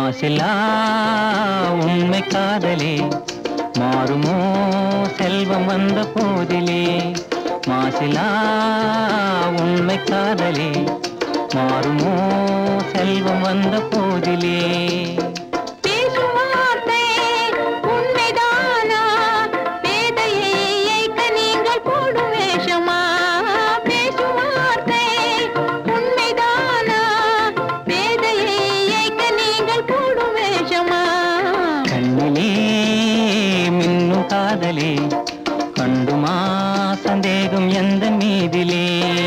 மாசிலா உண்மை காதலே மாறுமோ செல்வம் வந்த போதிலே மாசிலா உண்மை காதலே மாறுமோ செல்வம் வந்த போதிலே பேசும் வார்த்தை உண்மைதானா பேதையை ஏய்க்க நீங்கள் போடும் வேஷமா பேசும் வார்த்தை உண்மைதானா பேதையை ஏய்க்க நீங்கள் போடும் வேஷமா கண்ணிலே மின்னும் காதலே கண்டுமா சந்தேகம் எந்த மீதிலே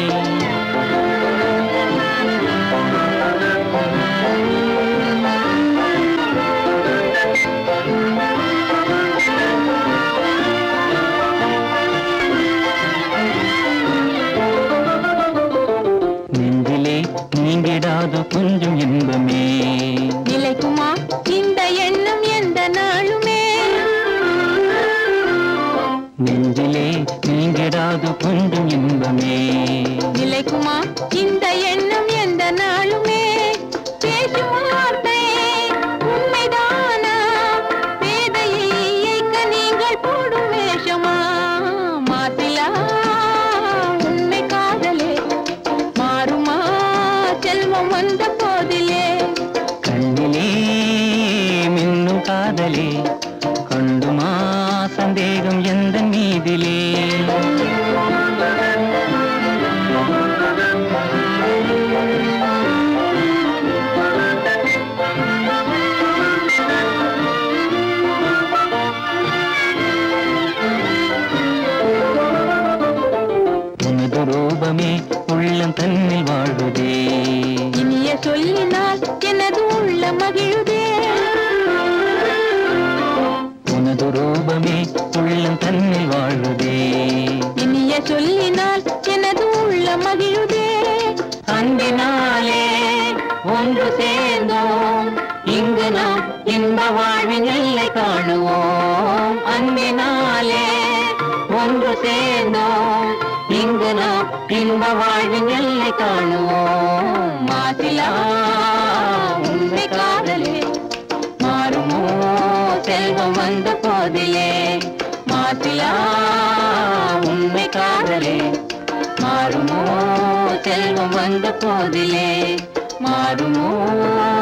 நெஞ்சிலே நீங்கிடாது கொஞ்சம் இன்பமே நிலைக்குமா இந்த எண்ணம் எந்த நாளுமே நெஞ்சிலே நீங்கிடாது கொஞ்சம் இன்பமே நிலைக்குமா இந்த எண்ணம் எந்த நாளுமே பேசும் வார்த்தை உண்மைதானா பேதையை ஏய்க்க நீங்கள் போடும் வேஷமா மாசிலா உண்மை காதலே மாறுமா செல்வம் வந்த போதிலே கண்ணிலே மின்னும் காதலே கண்டுமா சந்தேகம் எந்த மீதிலே உனது ரூபமே உள்ளம் தன்னில் வாழுதே இனிய சொல்லினால் எனது உள்ள மகிழுதே உனது ரூபமே உள்ளம் தன்னில் வாழுதே இனிய சொல்லினால் எனது உள்ள மகிழுதே அன்பினாலே ஒன்று சேர்ந்தோம் இங்கு நாம் இன்ப வாழ்வின் எல்லை காணுவோம் அன்பினாலே ஒன்று சேர்ந்தோம் இங்கு நாம் இன்ப வாழ்வின் எல்லை காணுவோம் மாசிலா உண்மை காதலே மாறுமோ செல்வம் வந்த போதிலே மாசிலா உண்மை காதலே மாறுமோ செல்வம் வந்த போதிலே மாறுமோ